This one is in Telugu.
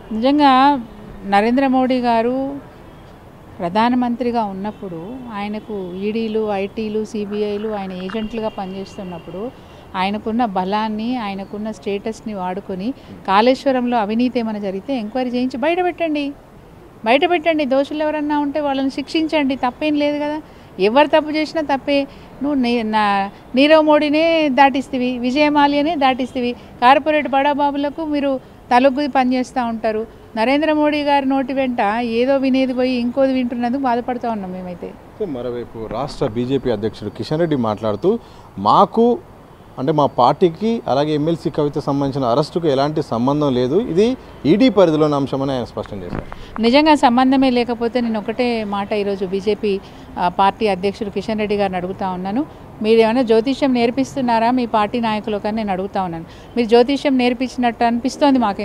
నిజంగా నరేంద్ర మోడీ గారు ప్రధానమంత్రిగా ఉన్నప్పుడు ఆయనకు ఈడీలు ఐటీలు సిబిఐలు ఆయన ఏజెంట్లుగా పనిచేస్తున్నప్పుడు ఆయనకున్న బలాన్ని ఆయనకున్న స్టేటస్ని వాడుకొని కాళేశ్వరంలో అవినీతి ఏమైనా జరిగితే ఎంక్వైరీ చేయించి బయట పెట్టండి బయట పెట్టండి దోషులు ఎవరన్నా ఉంటే వాళ్ళని శిక్షించండి తప్పేం లేదు కదా ఎవరు తప్పు చేసినా తప్పే నువ్వు నీ- నా నీరవ్ మోడీనే దాటిస్తీవి విజయమాల్యనే దాటిస్తీవి కార్పొరేట్ బడాబాబులకు మీరు తలొగ్గు పనిచేస్తూ ఉంటారు నరేంద్ర మోడీ గారి నోటి వెంట ఏదో వినేది పోయి ఇంకోది వింటున్నందుకు బాధపడుతూ ఉన్నాం మేమైతే అయితే మరోవైపు రాష్ట్ర బీజేపీ అధ్యక్షుడు కిషన్ రెడ్డి మాట్లాడుతూ మాకు అంటే మా పార్టీకి అలాగే ఎమ్మెల్సీ కవిత సంబంధించిన అరెస్టుకు ఎలాంటి సంబంధం లేదు ఇది ఈడీ పరిధిలోని అంశమని ఆయన స్పష్టం చేశారు నిజంగా సంబంధమే లేకపోతే నేను ఒకటే మాట ఈరోజు బీజేపీ ఆ, పార్టీ అధ్యక్షుడు కిషన్ రెడ్డి గారిని అడుగుతా ఉన్నాను మీరు ఏమైనా జ్యోతిష్యం నేర్పిస్తున్నారా మీ పార్టీ నాయకులు కానీ నేను అడుగుతా ఉన్నాను మీరు జ్యోతిష్యం నేర్పించినట్టు అనిపిస్తోంది మాకు